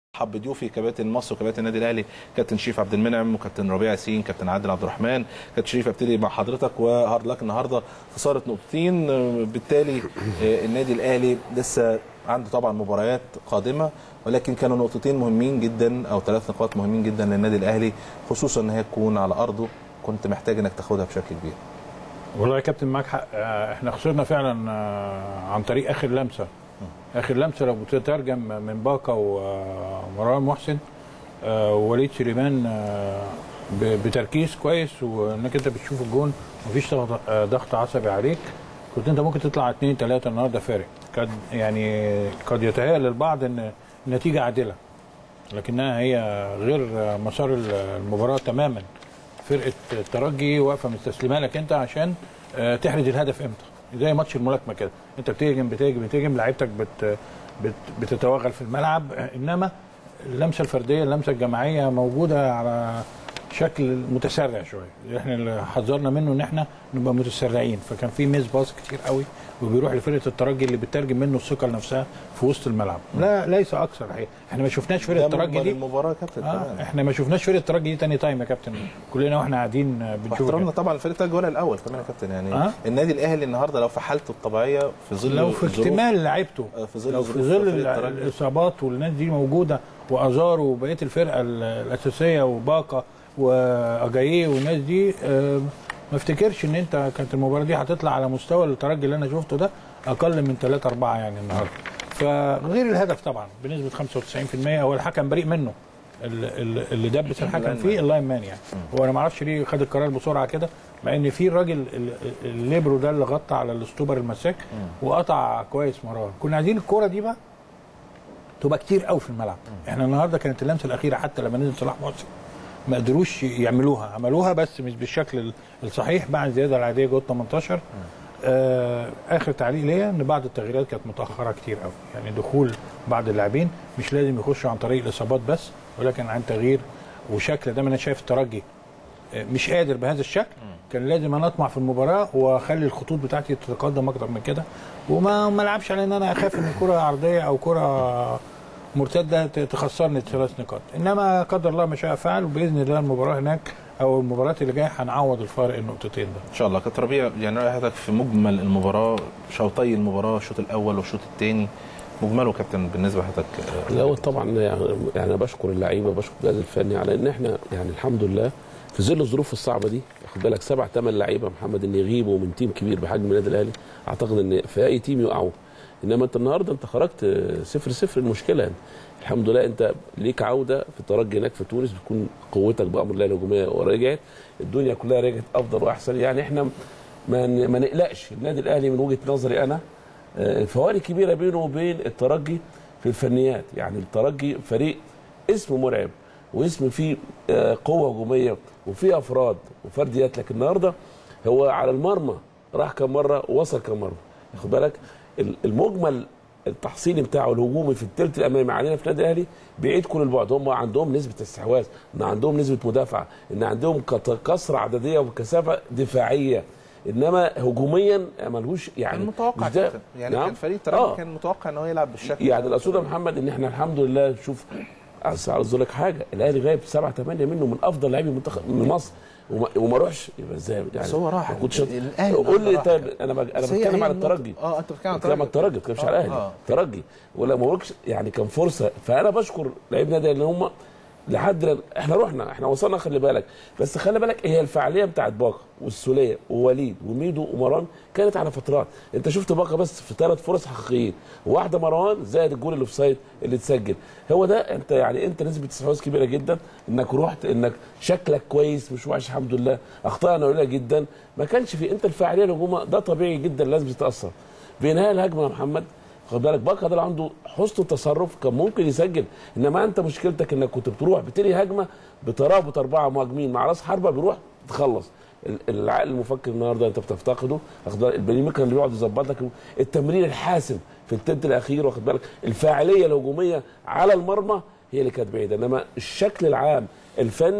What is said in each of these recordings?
حب ضيوفي كباتن مصر وكباتن النادي الاهلي كابتن شريف عبد المنعم وكابتن ربيع ياسين كابتن عادل عبد الرحمن كابتن شريف ابتدي مع حضرتك وهارد لك النهارده خساره نقطتين آه، بالتالي آه، النادي الاهلي لسه عنده طبعا مباريات قادمه ولكن كانوا نقطتين مهمين جدا او ثلاث نقاط مهمين جدا للنادي الاهلي خصوصا ان هي تكون على ارضه كنت محتاج انك تاخدها بشكل كبير والله يا كابتن معاك حق آه، احنا خسرنا فعلا آه، عن طريق اخر لمسه اخر لمسه لو بتترجم من باكا ومروان محسن آه، ووليد سليمان آه، ب- بتركيز كويس وانك انت بتشوف الجون مفيش ضغط آه، ضغط عصبي عليك كنت انت ممكن تطلع اثنين ثلاثه النهارده فارق قد يعني قد يتهيأ للبعض ان النتيجه عادله لكنها هي غير مسار المباراه تماما فرقه الترجي واقفه مستسلمه لك انت عشان آه، تحرز الهدف امتى زي ماتش الملاكمه كده انت بتهجم بتهجم بتهجم لعيبتك بت بت بتتوغل في الملعب آه، انما اللمسه الفرديه اللمسه الجماعيه موجوده على شكل متسرع شويه احنا اللي حذرنا منه ان احنا نبقى متسرعين فكان في ميس باص كتير قوي وبيروح لفرقه الترجي اللي بتترجم منه الثقه لنفسها في وسط الملعب لا ليس اكثر الحقيقه احنا ما شفناش فرقه ده الترجي مجمل دي المباراه يا كابتن آه كمان. احنا ما شفناش فرقه الترجي دي تاني تايم يا كابتن كلنا واحنا قاعدين آه، بنشوف واحترامنا طبعا لفريق الجوله الاول كمان يا كابتن يعني آه. النادي الاهلي النهارده لو في حالته الطبيعيه في ظل لو في الظروف- اكتمال لعيبته آه، في ظل لو في ظروف ظل فريق ال- الترجي. الاصابات والناس دي موجوده وازار وبقيه الفرقه ال- الاساسيه وباقه واجاييه والناس دي آه، ما افتكرش ان انت كانت المباراه دي هتطلع على مستوى الترجي اللي انا شفته ده اقل من 3 4 يعني النهارده فغير الهدف طبعا بنسبه 95% هو الحكم بريء منه ال- ال- اللي دبس الحكم فيه اللاين مان يعني هو انا ما اعرفش ليه خد القرار بسرعه كده مع ان في الراجل ال- الليبرو ده اللي غطى على الاستوبر المساك وقطع كويس مروان كنا عايزين الكوره دي بقى تبقى كتير قوي في الملعب احنا النهارده كانت اللمسه الاخيره حتى لما نزل صلاح محسن ما قدروش يعملوها عملوها بس مش بالشكل ال- الصحيح بعد الزياده العاديه جوه ال 18 آه اخر تعليق ليا ان بعض التغييرات كانت متاخره كتير قوي يعني دخول بعض اللاعبين مش لازم يخشوا عن طريق الاصابات بس ولكن عن تغيير وشكل ده انا شايف الترجي آه، مش قادر بهذا الشكل كان لازم انا اطمع في المباراه واخلي الخطوط بتاعتي تتقدم اكتر من كده وما ما العبش على ان انا اخاف ان كره عرضيه او كره مرتده ت- تخسرني ثلاث نقاط انما قدر الله ما شاء فعل وباذن الله المباراه هناك او المباريات اللي جايه هنعوض الفارق النقطتين ده ان شاء الله كابتن ربيع يعني راي حضرتك في مجمل المباراه شوطي المباراه الشوط الاول والشوط الثاني مجمله كابتن بالنسبه لحضرتك آه، الاول طبعا يعني يعني بشكر اللعيبه بشكر الجهاز الفني على ان احنا يعني الحمد لله في ظل الظروف الصعبه دي واخد بالك سبع ثمان لعيبه محمد ان يغيبوا من تيم كبير بحجم النادي الاهلي اعتقد ان في اي تيم يقعوا انما انت النهارده انت خرجت صفر صفر المشكله يعني الحمد لله انت ليك عوده في الترجي هناك في تونس بتكون قوتك بامر الله الهجوميه ورجعت الدنيا كلها رجعت افضل واحسن يعني احنا ما ما نقلقش النادي الاهلي من وجهه نظري انا آه، فوارق كبيره بينه وبين الترجي في الفنيات يعني الترجي فريق اسمه مرعب واسم فيه آه، قوه هجوميه وفيه افراد وفرديات لكن النهارده هو على المرمى راح كم مره ووصل كم مره واخد بالك ال- المجمل التحصيلي بتاعه الهجومي في الثلث الامامي علينا في النادي الاهلي بعيد كل البعد هم عندهم نسبه استحواذ ان عندهم نسبه مدافعه ان عندهم كت- كسره عدديه وكثافه دفاعيه انما هجوميا ملهوش يعني كان متوقع مش ده- كابتن. يعني نعم؟ كان فريق الترجي آه. كان متوقع ان هو يلعب بالشكل يعني ده. الاقصد يا محمد ان احنا الحمد لله شوف عايز عاوز اقول لك حاجه الاهلي غايب سبعه ثمانيه منه من افضل لاعبي المنتخب من مصر وما, وما روحش يبقى ازاي يعني بس هو راح. ما كنتش الأهلي قول لي النهاردة طيب راح. انا بج... انا بس هي بتكلم هي على النقطة- الترجي اه انت بتتكلم عن بتكلم على الترجي ما بتكلمش على آه، الاهلي آه. ترجي ولا ما بقولكش يعني كان فرصه فانا بشكر لعيبه النادي ان هم لحد الآن- احنا رحنا احنا وصلنا خلي بالك بس خلي بالك هي الفعاليه بتاعت باقه والسوليه ووليد وميدو ومروان كانت على فترات انت شفت باقه بس في ثلاث فرص حقيقيين واحده مروان زائد الجول اللي في سايد اللي اتسجل هو ده انت يعني انت نسبه استحواذ كبيره جدا انك رحت انك شكلك كويس مش وحش الحمد لله اخطائنا قليله جدا ما كانش في انت الفاعليه الهجوميه ده طبيعي جدا لازم تتاثر بانهاء الهجمه يا محمد خد بالك باكا ده اللي عنده حسن التصرف كان ممكن يسجل انما انت مشكلتك انك كنت بتروح بتلي هجمه بترابط اربعه مهاجمين مع راس حربه بيروح تخلص ال- العقل المفكر النهارده انت بتفتقده واخد بالك البلاي ميكر اللي بيقعد يظبط لك التمرير الحاسم في التلت الاخير واخد بالك الفاعليه الهجوميه على المرمى هي اللي كانت بعيده انما الشكل العام الفني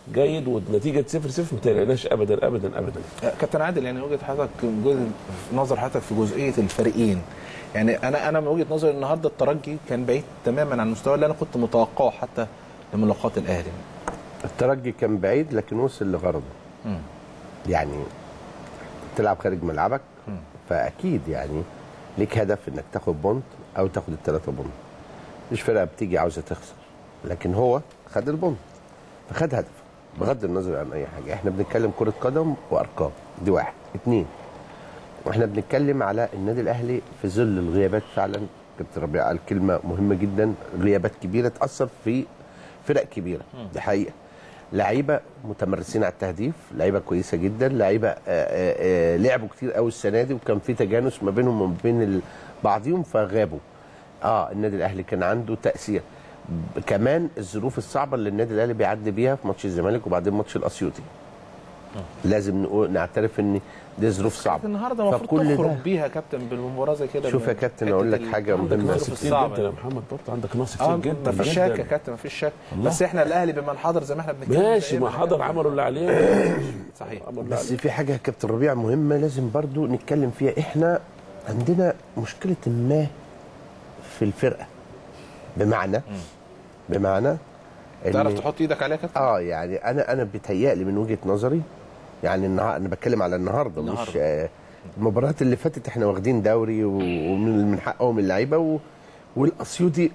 جيد والنتيجه 0 0 ما تقلقناش ابدا ابدا ابدا كابتن عادل يعني وجهه حضرتك جزء نظر حضرتك في جزئيه الفريقين يعني انا انا من وجهه نظري النهارده الترجي كان بعيد تماما عن المستوى اللي انا كنت متوقعه حتى لملاقات الاهلي الترجي كان بعيد لكن وصل لغرضه مم. يعني تلعب خارج ملعبك فاكيد يعني ليك هدف انك تاخد بونت او تاخد الثلاثه بونت مش فرقه بتيجي عاوزه تخسر لكن هو خد البونت فخد هدف بغض النظر عن اي حاجه احنا بنتكلم كره قدم وارقام دي واحد اتنين واحنا بنتكلم على النادي الاهلي في ظل الغيابات فعلا كابتن ربيع قال كلمه مهمه جدا غيابات كبيره تاثر في فرق كبيره دي حقيقه لعيبه متمرسين على التهديف لعيبه كويسه جدا لعيبه آه، آه، آه، لعبوا كتير قوي السنه دي وكان في تجانس ما بينهم وما بين ال- بعضهم فغابوا اه النادي الاهلي كان عنده تاثير ب- كمان الظروف الصعبه اللي النادي الاهلي بيعدي بيها في ماتش الزمالك وبعدين ماتش الاسيوطي لازم نقول نعترف ان دي ظروف صعبه النهارده المفروض فكل تخرج ده- بيها يا كابتن بالمباراه زي كده شوف يا من كابتن حتة اقول لك ال- حاجه عندك مهمه نقص الظروف كتير الصعبة. جدا يا محمد برضه عندك نقص كتير اه جدا مفيش شك يا كابتن مفيش شك الله. بس احنا الاهلي بمن حضر زي ما احنا بنتكلم ماشي ما دايماً. حضر عملوا اللي عليه صحيح عملوا اللي بس عليه. في حاجه يا كابتن ربيع مهمه لازم برضو نتكلم فيها احنا عندنا مشكله ما في الفرقه بمعنى بمعنى إن- تعرف تحط ايدك عليها يا كابتن اه يعني انا انا بيتهيألي من وجهه نظري يعني النهار انا بتكلم على النهارده مش النهاردة. آه المباريات اللي فاتت احنا واخدين دوري و- ومن من حقهم اللعيبه و... والاسيوطي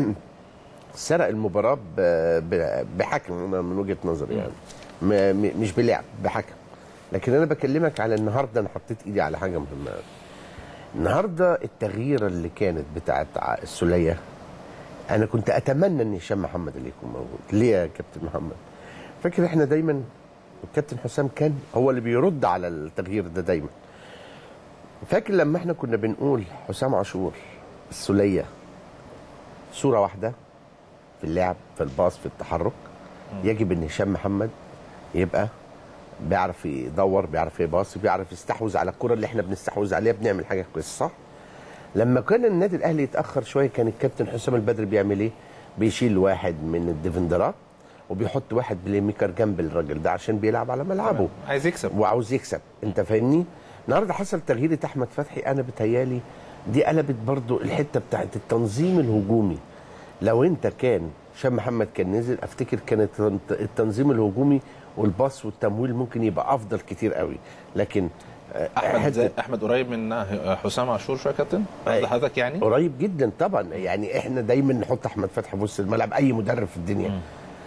سرق المباراه ب... ب... بحكم أنا من وجهه نظري يعني م... م... مش بلعب بحكم لكن انا بكلمك على النهارده انا حطيت ايدي على حاجه مهمه أوي. النهارده التغييره اللي كانت بتاعت ع- السوليه انا كنت اتمنى ان هشام محمد اللي يكون موجود ليه يا كابتن محمد فاكر احنا دايما الكابتن حسام كان هو اللي بيرد على التغيير ده دايما فاكر لما احنا كنا بنقول حسام عاشور السوليه صوره واحده في اللعب في الباص في التحرك يجب ان هشام محمد يبقى بيعرف يدور بيعرف يباصي بيعرف يستحوذ على الكره اللي احنا بنستحوذ عليها بنعمل حاجه كويسه صح لما كان النادي الاهلي يتاخر شويه كان الكابتن حسام البدري بيعمل ايه بيشيل واحد من الديفندرات وبيحط واحد بلاي ميكر جنب الراجل ده عشان بيلعب على ملعبه عايز يكسب وعاوز يكسب انت فاهمني النهارده حصل تغيير احمد فتحي انا بتهيالي دي قلبت برضو الحته بتاعت التنظيم الهجومي لو انت كان هشام محمد كان نزل افتكر كان التن- التنظيم الهجومي والباص والتمويل ممكن يبقى افضل كتير قوي لكن آه، احمد حتة- زي احمد قريب من حسام عاشور شويه يا كابتن قصد أي. حضرتك يعني قريب جدا طبعا يعني احنا دايما نحط احمد فتحي في وسط الملعب اي مدرب في الدنيا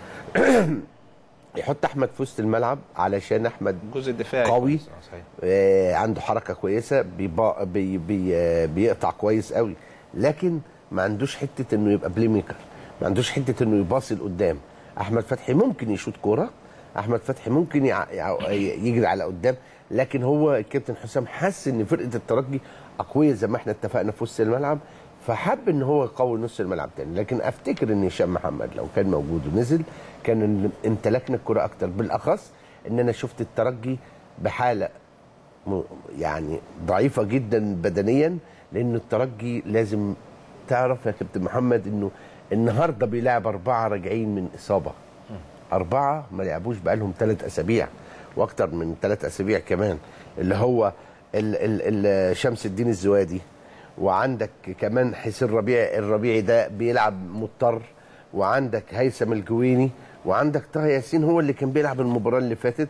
يحط احمد في وسط الملعب علشان احمد الجزء الدفاعي قوي. كويس. آه، صحيح آه، عنده حركه كويسه بيبا بي بي آه، بيقطع كويس قوي لكن ما عندوش حته انه يبقى بلاي ميكر ما عندوش حته انه يباصي لقدام احمد فتحي ممكن يشوط كوره احمد فتحي ممكن يع... يع... يجري على قدام لكن هو الكابتن حسام حس ان فرقه الترجي اقوياء زي ما احنا اتفقنا في وسط الملعب فحب ان هو يقوي نص الملعب تاني لكن افتكر ان هشام محمد لو كان موجود ونزل كان امتلكنا الكره اكتر بالاخص ان انا شفت الترجي بحاله م- يعني ضعيفه جدا بدنيا لان الترجي لازم تعرف يا كابتن محمد انه النهارده بيلعب اربعه راجعين من اصابه اربعه ما لعبوش بقالهم ثلاث اسابيع واكتر من ثلاث اسابيع كمان اللي هو ال ال ال شمس الدين الزوادي وعندك كمان حسين ربيع الربيعي ده بيلعب مضطر وعندك هيثم الجويني وعندك طه ياسين هو اللي كان بيلعب المباراه اللي فاتت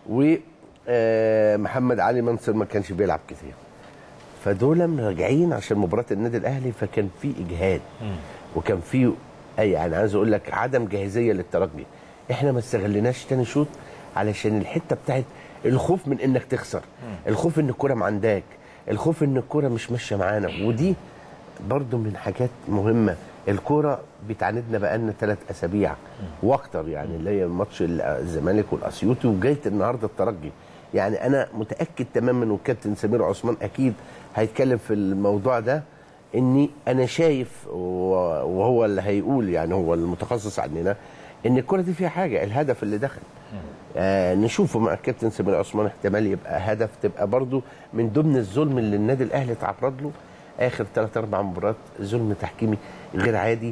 ومحمد علي منصور ما كانش بيلعب كتير فدول راجعين عشان مباراه النادي الاهلي فكان في اجهاد وكان في اي يعني عايز اقول لك عدم جاهزيه للترجي احنا ما استغلناش تاني شوط علشان الحته بتاعت الخوف من انك تخسر الخوف ان الكره معنداك الخوف ان الكره مش ماشيه معانا ودي برضو من حاجات مهمه الكوره بتعاندنا بقالنا ثلاث اسابيع واكتر يعني اللي هي ماتش الزمالك والاسيوطي وجايه النهارده الترجي يعني انا متاكد تماما والكابتن سمير عثمان اكيد هيتكلم في الموضوع ده اني انا شايف و- وهو اللي هيقول يعني هو المتخصص عننا ان الكره دي فيها حاجه الهدف اللي دخل آه نشوفه مع الكابتن سمير عثمان احتمال يبقى هدف تبقى برضو من ضمن الظلم اللي النادي الاهلي تعرض له اخر ثلاث اربع مباريات ظلم تحكيمي غير عادي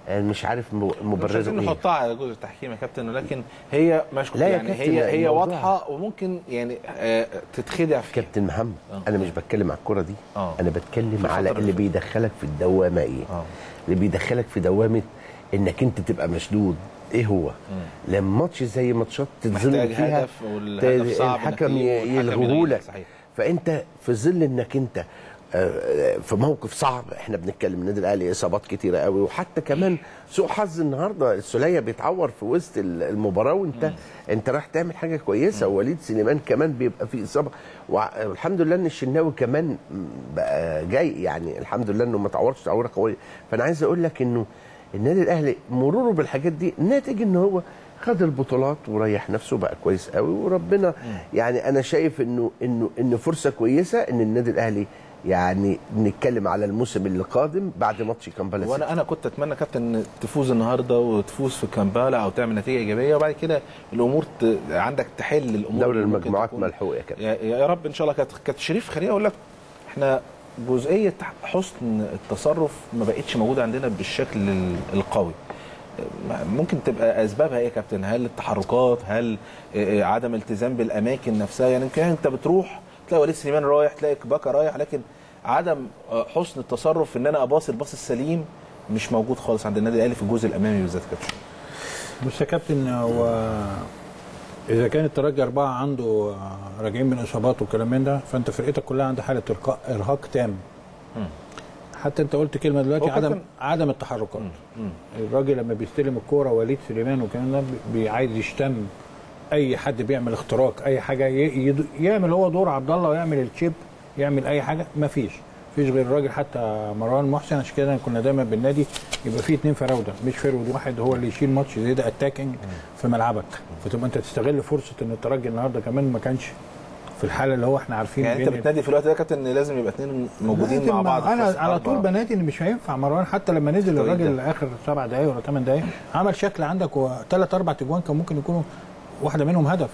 آه، مش عارف م- مش مبرره عايزين ايه نحطها على جزء التحكيم يا كابتن ولكن هي مش لا يا يعني كابتن، هي هي الموضوع- واضحه وممكن يعني آه، تتخدع فيها كابتن محمد آه. انا مش بتكلم على الكره دي آه. انا بتكلم في على الفترة اللي اللي بيدخلك في الدوامه ايه آه. اللي بيدخلك في دوامه انك انت تبقى مشدود ايه هو لما ماتش زي ماتشات تتظلم محتاج فيها هدف والهدف صعب إنك الحكم تجيبه ي- والحكم يلغوه يلغيه، لك صحيح. فانت في ظل انك انت آه، في موقف صعب احنا بنتكلم النادي الاهلي اصابات كتيره قوي وحتى كمان سوء حظ النهارده السوليه بيتعور في وسط ال- المباراه وانت انت رايح تعمل حاجه كويسه ووليد سليمان كمان بيبقى فيه اصابه وع- والحمد لله ان الشناوي كمان بقى جاي يعني الحمد لله انه ما تعورش تعوره قويه فانا عايز اقول لك انه النادي الاهلي مروره بالحاجات دي ناتج ان هو خد البطولات وريح نفسه بقى كويس قوي وربنا يعني انا شايف انه انه انه فرصه كويسه ان النادي الاهلي يعني نتكلم على الموسم اللي قادم بعد ماتش كامبالا سيتي. وانا انا كنت اتمنى كابتن إن تفوز النهارده وتفوز في كامبالا او تعمل نتيجه ايجابيه وبعد كده الامور ت... عندك تحل الامور دوري اللي ممكن المجموعات تكون- ملحوق يا كابتن يا, يا رب ان شاء الله كانت كانت شريف خليني اقول لك احنا جزئيه حسن التصرف ما بقتش موجوده عندنا بالشكل ال- القوي ممكن تبقى اسبابها ايه يا كابتن هل التحركات هل آه، عدم التزام بالاماكن نفسها يعني يمكن انت بتروح تلاقي وليد سليمان رايح تلاقي باكا رايح لكن عدم آه، حسن التصرف ان انا اباصي الباص السليم مش موجود خالص عند النادي الاهلي في الجزء الامامي بالذات يا كابتن بص يا كابتن هو اذا كان الترجي اربعه عنده راجعين من اصابات وكلام من ده فانت فرقتك كلها عندها حاله إرقاء- ارهاق تام حتى انت قلت كلمه دلوقتي هو عدم كابتن- عدم التحركات الراجل لما بيستلم الكوره وليد سليمان والكلام ده بي- عايز يشتم اي حد بيعمل اختراق اي حاجه ي- يد- يعمل هو دور عبد الله ويعمل الشيب يعمل اي حاجه مفيش مفيش غير الراجل حتى مروان محسن عشان كده كنا دايما بالنادي يبقى فيه اتنين فراوده مش فرود واحد هو اللي يشيل ماتش زي ده اتاكينج في ملعبك فتبقى انت تستغل فرصه ان الترجي النهارده كمان ما كانش في الحاله اللي هو احنا عارفين يعني انت بين- بتنادي في الوقت ده يا كابتن ان لازم يبقى اثنين موجودين لازم مع بعض في انا راس على الحربة. طول بنادي ان مش هينفع مروان حتى لما نزل طيب الراجل ده. اخر سبع دقائق ولا ثمان دقائق عمل شكل عندك وثلاث اربع تجوان كان ممكن يكونوا واحده منهم هدف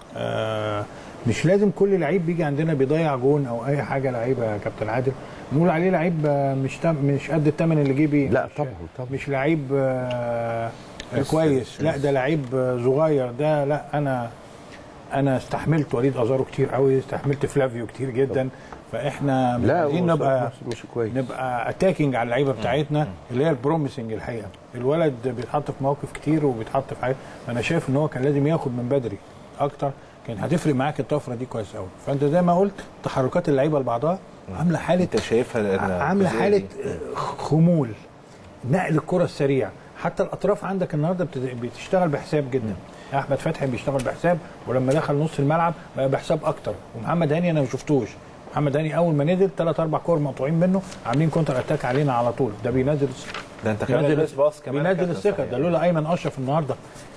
آه مش لازم كل لعيب بيجي عندنا بيضيع جون او اي حاجه لعيبه يا كابتن عادل نقول عليه لعيب آه، مش تم مش قد الثمن اللي جه بيه لا مش- طبعا طبعا مش لعيب آه آه، كويس لا ده لعيب آه، صغير ده لا انا انا استحملت وليد ازارو كتير قوي استحملت فلافيو كتير جدا فاحنا لا عايزين هو نبقى مش كويس نبقى اتاكينج على اللعيبه بتاعتنا اللي هي البروميسنج الحقيقه الولد بيتحط في مواقف كتير وبيتحط في حاجات انا شايف ان هو كان لازم ياخد من بدري اكتر كان هتفرق معاك الطفره دي كويس قوي فانت زي ما قلت تحركات اللعيبه لبعضها عامله حاله انت شايفها لأن عامله الجزئية حاله دي. خمول نقل الكره السريع حتى الاطراف عندك النهارده بت- بتشتغل بحساب جدا احمد فتحي بيشتغل بحساب ولما دخل نص الملعب بقى بحساب اكتر ومحمد هاني انا ما شفتوش محمد هاني اول ما نزل ثلاث اربع كور مقطوعين منه عاملين كونتر اتاك علينا على طول ده بينزل ده انت كمان بينزل بس باص كمان بينزل كابتن الثقه صحيح. ده لولا ايمن اشرف النهارده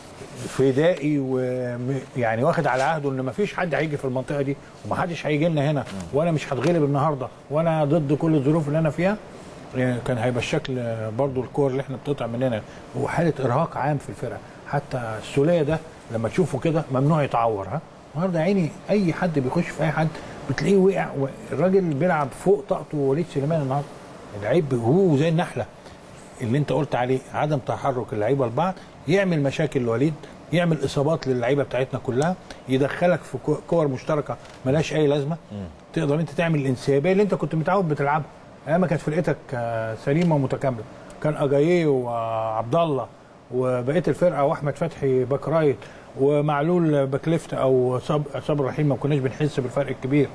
فدائي ويعني واخد على عهده ان ما فيش حد هيجي في المنطقه دي ومحدش هيجي لنا هنا وانا مش هتغلب النهارده وانا ضد كل الظروف اللي انا فيها يعني كان هيبقى الشكل برضو الكور اللي احنا بتقطع مننا وحاله ارهاق عام في الفرقه حتى السوليه ده لما تشوفه كده ممنوع يتعور ها النهارده يا عيني اي حد بيخش في اي حد بتلاقيه وقع الراجل بيلعب فوق طاقته وليد سليمان النهارده اللعيب هو زي النحله اللي انت قلت عليه عدم تحرك اللعيبه لبعض يعمل مشاكل لوليد يعمل اصابات للعيبه بتاعتنا كلها يدخلك في كو- كور مشتركه ملهاش اي لازمه تقدر انت تعمل الانسيابيه اللي انت كنت متعود بتلعبها ايام ما كانت فرقتك آه، سليمه ومتكامله كان اجاييه وعبد الله وبقيه الفرقه واحمد فتحي باك رايت ومعلول باك ليفت او صب- صبر رحيم ما كناش بنحس بالفرق الكبير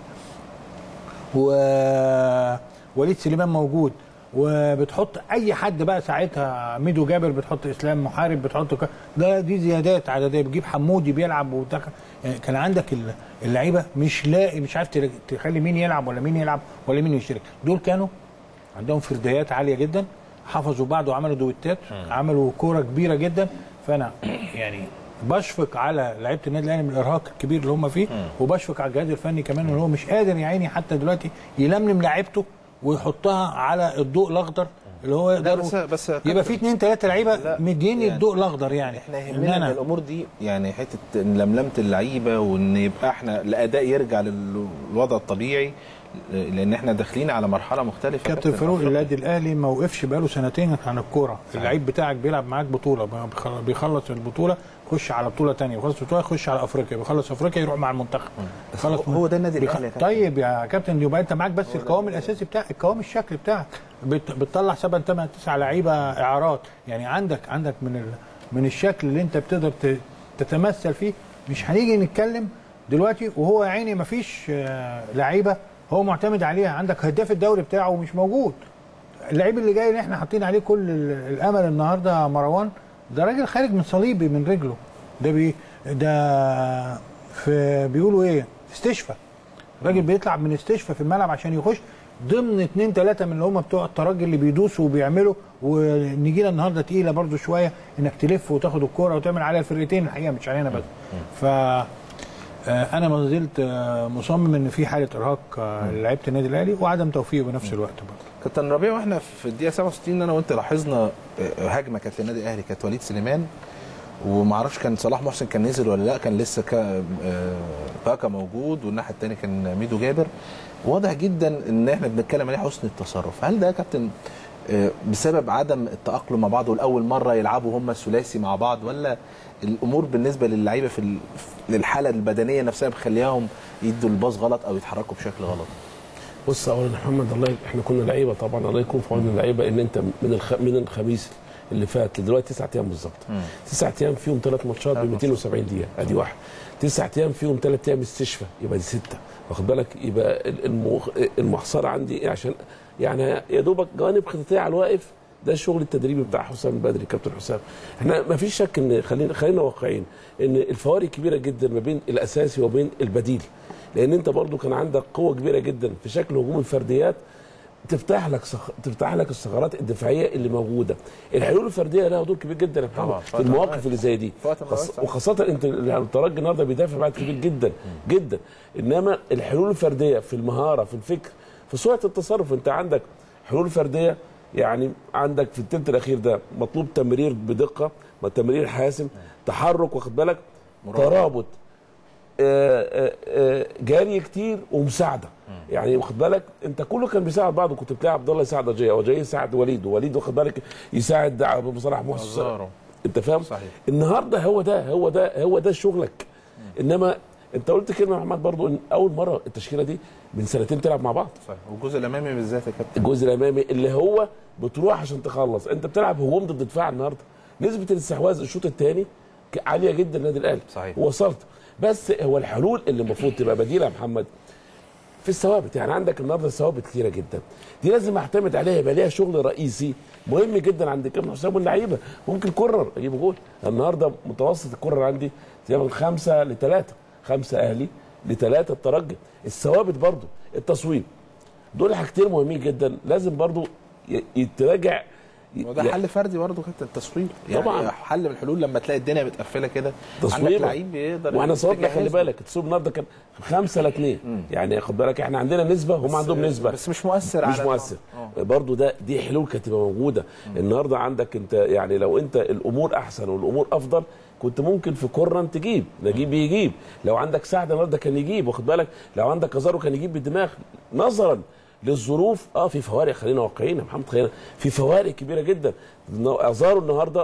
ووليد سليمان موجود وبتحط اي حد بقى ساعتها ميدو جابر بتحط اسلام محارب بتحط ك... ده دي زيادات عدديه بتجيب حمودي بيلعب ودخل يعني كان عندك ال- اللعيبه مش لاقي مش عارف تل- تخلي مين يلعب ولا مين يلعب ولا مين يشترك دول كانوا عندهم فرديات عاليه جدا حفظوا بعض وعملوا دويتات عملوا كوره كبيره جدا فانا يعني بشفق على لعيبه النادي الاهلي من الارهاق الكبير اللي هم فيه وبشفق على الجهاز الفني كمان اللي هو مش قادر يا عيني حتى دلوقتي يلملم لعيبته ويحطها على الضوء الاخضر اللي هو لا يقدروا بس بس يا يبقى كابتن، في اثنين ثلاثه لعيبه لا، مديني يعني الضوء الاخضر يعني احنا إن يهمنا أنا- ان الامور دي يعني حته إن لملمه اللعيبه وان يبقى احنا الاداء يرجع للوضع الطبيعي لان احنا داخلين على مرحله مختلفه كابتن فاروق النادي الاهلي ما وقفش بقاله سنتين عن الكوره اللعيب بتاعك بيلعب معاك بطوله بيخل- بيخلص البطوله يخش على بطوله ثانيه بيخلص البطوله يخش على افريقيا بيخلص افريقيا يروح مع المنتخب هو- هو ده النادي بيخ- الأهلي يا كابتن. طيب يا كابتن يبقى انت معاك بس القوام الاساسي بتاعك القوام الشكل بتاعك بت- بتطلع 7 8 9 لعيبه اعارات يعني عندك عندك من ال... من الشكل اللي انت بتقدر ت... تتمثل فيه مش هنيجي نتكلم دلوقتي وهو يا عيني مفيش آه، لعيبه هو معتمد عليها عندك هداف الدوري بتاعه مش موجود اللعيب اللي جاي اللي احنا حاطين عليه كل ال- الامل النهارده مروان ده راجل خارج من صليبي من رجله ده بي ده في بيقولوا ايه استشفى الراجل بيطلع من استشفى في الملعب عشان يخش ضمن اتنين تلاته من اللي هم بتوع الترجي اللي بيدوسوا وبيعملوا ونجينا النهارده تقيله برضو شويه انك تلف وتاخد الكوره وتعمل عليها الفرقتين الحقيقه مش علينا بس ف آه، انا ما زلت آه، مصمم ان في حاله ارهاق آه، لعيبه النادي الاهلي وعدم توفيق بنفس الوقت برضه كابتن ربيع واحنا في الدقيقه 67 انا وانت لاحظنا آه، هجمه كانت للنادي الاهلي كانت وليد سليمان وما اعرفش كان صلاح محسن كان نزل ولا لا كان لسه كا آه، باكا موجود والناحيه الثانيه كان ميدو جابر واضح جدا ان احنا بنتكلم عليه حسن التصرف هل ده يا كابتن آه، بسبب عدم التاقلم مع بعض والاول مره يلعبوا هم الثلاثي مع بعض ولا الامور بالنسبه للعيبه في ال- للحاله البدنيه نفسها مخلياهم يدوا الباص غلط او يتحركوا بشكل غلط بص اولا يا محمد الله يك- احنا كنا لعيبه طبعا الله يكون في عون اللعيبه ان انت من الخ... من الخميس اللي فات لدلوقتي تسعة ايام بالظبط تسعة ايام فيهم ثلاث ماتشات ب 270 دقيقه ادي واحد تسعة ايام فيهم ثلاث ايام استشفاء يبقى دي سته واخد بالك يبقى ال- المخ... المحصره عندي ايه عشان يعني يا دوبك جوانب خططيه على الواقف ده الشغل التدريبي بتاع حسام البدري كابتن حسام احنا ما فيش شك ان خلينا خلينا واقعيين ان الفوارق كبيره جدا ما بين الاساسي وبين البديل لان انت برضو كان عندك قوه كبيره جدا في شكل هجوم الفرديات تفتح لك سخ... تفتح لك الثغرات الدفاعيه اللي موجوده الحلول الفرديه لها دور كبير جدا يا طبعاً. محمد في المواقف اللي زي دي في وقت من الأوقات خاص... صحيح. وخاصه انت يعني الترجي النهارده بيدافع بعد كبير جدا جدا انما الحلول الفرديه في المهاره في الفكر في سرعه التصرف انت عندك حلول فرديه يعني عندك في التلت الاخير ده مطلوب تمرير بدقه تمرير حاسم تحرك واخد بالك ترابط آه، آه، آه، جاري كتير ومساعده يعني واخد بالك انت كله كان بيساعد بعضه كنت بتلاقي عبد الله يساعد اجاي واجاي يساعد وليد ووليد واخد بالك يساعد ابو صلاح محسن أزارو. انت فاهم صحيح. النهارده هو ده هو ده هو ده شغلك انما انت قلت كلمه يا محمد برضو ان اول مره التشكيله دي من سنتين تلعب مع بعض صحيح والجزء الامامي بالذات يا كابتن الجزء الامامي اللي هو بتروح عشان تخلص انت بتلعب هجوم ضد دفاع النهارده نسبه الاستحواذ الشوط الثاني عاليه جدا النادي الاهلي صحيح. وصلت بس هو الحلول اللي المفروض تبقى بديله يا محمد في الثوابت يعني عندك النهارده ثوابت كتيره جدا دي لازم اعتمد عليها يبقى ليها شغل رئيسي مهم جدا عند كابتن حسام واللعيبه ممكن كرر اجيب جول النهارده متوسط الكرر عندي تقريبا خمسه لثلاثه خمسه اهلي لثلاثه الترجي الثوابت برضو التصويب دول حاجتين مهمين جدا لازم برضو ي- يتراجع وده حل فردي برضه كابتن التصويب يعني طبعاً. حل من الحلول لما تلاقي الدنيا متقفله كده عندك تصويبه لعيب بيقدر واحنا صوتنا خلي يجهز. بالك التصويب النهارده كان خمسه لاثنين يعني خد بالك احنا عندنا نسبه هم عندهم نسبه بس مش مؤثر مش على مؤثر آه. برضو ده دي حلول كانت تبقى موجوده النهارده عندك انت يعني لو انت الامور احسن والامور افضل كنت ممكن في كورن تجيب نجيب يجيب لو عندك سعد النهارده كان يجيب واخد بالك لو عندك ازارو كان يجيب بالدماغ نظرا للظروف اه في فوارق خلينا واقعيين يا محمد خلينا في فوارق كبيره جدا ازارو النهارده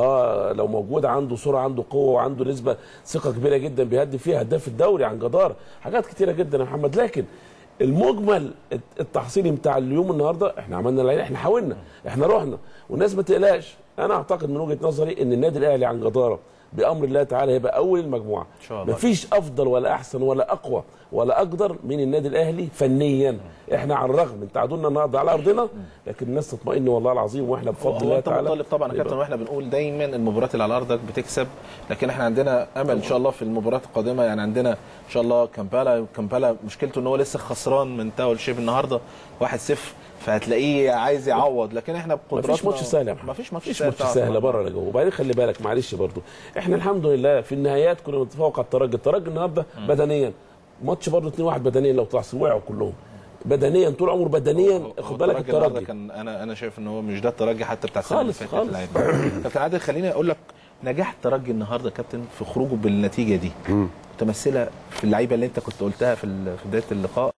اه لو موجود عنده سرعه عنده قوه وعنده نسبه ثقه كبيره جدا بيهدف فيها هداف الدوري عن جداره حاجات كتيره جدا يا محمد لكن المجمل التحصيلي بتاع اليوم النهارده احنا عملنا اللي علينا، احنا حاولنا احنا رحنا والناس ما تقلقش انا اعتقد من وجهه نظري ان النادي الاهلي عن جداره بامر الله تعالى هيبقى اول المجموعه إن شاء الله. مفيش افضل ولا احسن ولا اقوى ولا اقدر من النادي الاهلي فنيا احنا على الرغم من تعادلنا النهارده على ارضنا لكن الناس تطمئن والله العظيم واحنا بفضل هو الله انت تعالى مطالب طبعا يا كابتن يبقى- واحنا بنقول دايما المباريات اللي على ارضك بتكسب لكن احنا عندنا امل ان شاء الله في المباريات القادمه يعني عندنا ان شاء الله كامبالا كامبالا مشكلته ان هو لسه خسران من تاول شيب النهارده 1-0 فهتلاقيه عايز يعوض لكن احنا بقدراتنا مفيش ماتش سهل يا محمد مفيش ماتش مفيش سهل ماتش طبعاً. سهل بره ولا جوه وبعدين خلي بالك معلش برضو احنا الحمد لله في النهايات كنا نتفوق على الترجي الترجي النهارده بدنيا ماتش برضه 2 1 بدنيا لو طلع وقعوا كلهم بدنيا طول عمره بدنيا هو خد بالك النهاردة الترجي كان انا انا شايف ان هو مش ده الترجي حتى بتاع السنه اللي خالص، فاتت خالص. العادي. كابتن عادل خليني اقول لك نجاح الترجي النهارده يا كابتن في خروجه بالنتيجه دي متمثله في اللعيبه اللي انت كنت قلتها في ال- في بدايه اللقاء